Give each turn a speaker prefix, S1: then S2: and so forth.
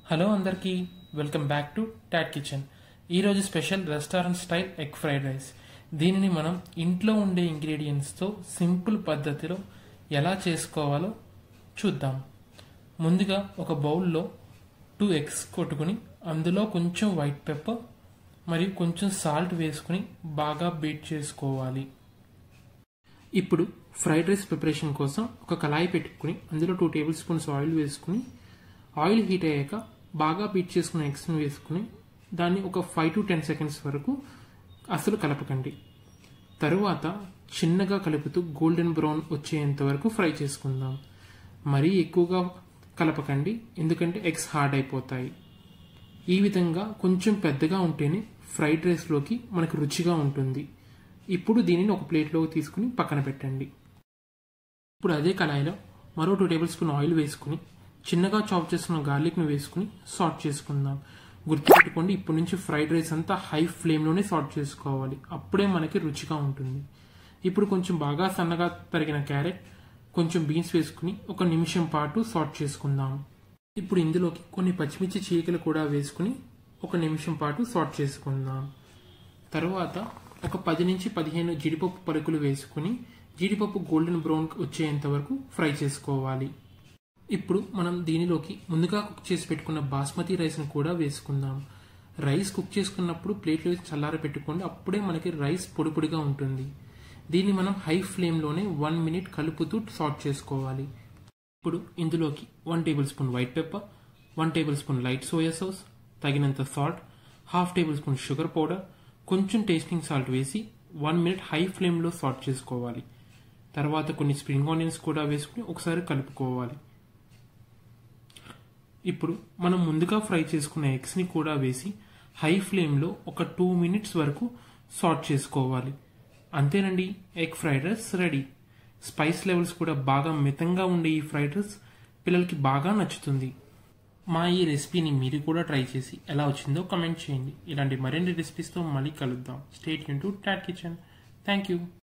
S1: hello అందరికీ welcome back to tot kitchen ఈరోజు special restaurant style egg fried rice దీనిని మనం ఇంట్లో ఉండే ఇంగ్రీడియంట్స్తో సింపుల్ పద్ధతిలో ఎలా చేసుకోవాలో చూద్దాం ముందుగా ఒక బౌల్లో టూ ఎగ్స్ కొట్టుకుని అందులో కొంచెం వైట్ పెప్పర్ మరియు కొంచెం సాల్ట్ వేసుకుని బాగా బీట్ చేసుకోవాలి ఇప్పుడు ఫ్రైడ్ రైస్ ప్రిపరేషన్ కోసం ఒక కళాయి పెట్టుకుని అందులో టూ టేబుల్ స్పూన్స్ ఆయిల్ వేసుకుని ఆయిల్ హీట్ అయ్యాక బాగా బీట్ చేసుకున్న ఎగ్స్ని వేసుకుని దాన్ని ఒక ఫైవ్ టు టెన్ సెకండ్స్ వరకు అసలు కలపకండి తరువాత చిన్నగా కలుపుతూ గోల్డెన్ బ్రౌన్ వచ్చేంత వరకు ఫ్రై చేసుకుందాం మరీ ఎక్కువగా కలపకండి ఎందుకంటే ఎగ్స్ హార్డ్ అయిపోతాయి ఈ విధంగా కొంచెం పెద్దగా ఉంటేనే ఫ్రైడ్ రైస్లోకి మనకు రుచిగా ఉంటుంది ఇప్పుడు దీనిని ఒక ప్లేట్లోకి తీసుకుని పక్కన పెట్టండి ఇప్పుడు అదే కళాయిలో మరో టూ టేబుల్ స్పూన్ ఆయిల్ వేసుకుని చిన్నగా చాప్ చేసుకున్న గార్లిక్ను వేసుకుని సాట్ చేసుకుందాం గుర్తుపెట్టుకోండి ఇప్పటి నుంచి ఫ్రైడ్ రైస్ అంతా హై ఫ్లేమ్లోనే సాట్ చేసుకోవాలి అప్పుడే మనకి రుచిగా ఉంటుంది ఇప్పుడు కొంచెం బాగా సన్నగా తరిగిన క్యారెట్ కొంచెం బీన్స్ వేసుకుని ఒక నిమిషం పాటు సాట్ చేసుకుందాం ఇప్పుడు ఇందులోకి కొన్ని పచ్చిమిర్చి చీకలు కూడా వేసుకుని ఒక నిమిషం పాటు సాట్ చేసుకుందాం తరువాత ఒక పది నుంచి పదిహేను జీడిపప్పు పలుకులు వేసుకుని జీడిపప్పు గోల్డెన్ బ్రౌన్ వచ్చేంత వరకు ఫ్రై చేసుకోవాలి ఇప్పుడు మనం దీనిలోకి ముందుగా కుక్ చేసి పెట్టుకున్న బాస్మతి రైస్ని కూడా వేసుకుందాం రైస్ కుక్ చేసుకున్నప్పుడు ప్లేట్లో వేసి చల్లార పెట్టుకోండి అప్పుడే మనకి రైస్ పొడి పొడిగా ఉంటుంది దీన్ని మనం హై ఫ్లేమ్లోనే వన్ మినిట్ కలుపుతూ సాట్ చేసుకోవాలి ఇప్పుడు ఇందులోకి one tablespoon white pepper one tablespoon light soya sauce తగినంత salt half tablespoon sugar powder కొంచెం టేస్టింగ్ సాల్ట్ వేసి వన్ మినిట్ హై ఫ్లేమ్లో సాట్ చేసుకోవాలి తర్వాత కొన్ని స్ప్రింగ్ ఆనియన్స్ కూడా వేసుకుని ఒకసారి కలుపుకోవాలి ఇప్పుడు మనం ముందుగా ఫ్రై చేసుకున్న ఎగ్స్ని కూడా వేసి హై ఫ్లేమ్లో ఒక టూ మినిట్స్ వరకు సాట్ చేసుకోవాలి అంతేనండి egg fried rice ready spice levels కూడా బాగా మితంగా ఉండే ఈ ఫ్రైడ్ రైస్ పిల్లలకి బాగా నచ్చుతుంది మా ఈ రెసిపీని మీరు కూడా ట్రై చేసి ఎలా వచ్చిందో కమెంట్ చేయండి ఇలాంటి మరిన్ని రెసిపీస్తో మళ్ళీ కలుద్దాం స్టేట్ యూన్ to tot kitchen thank you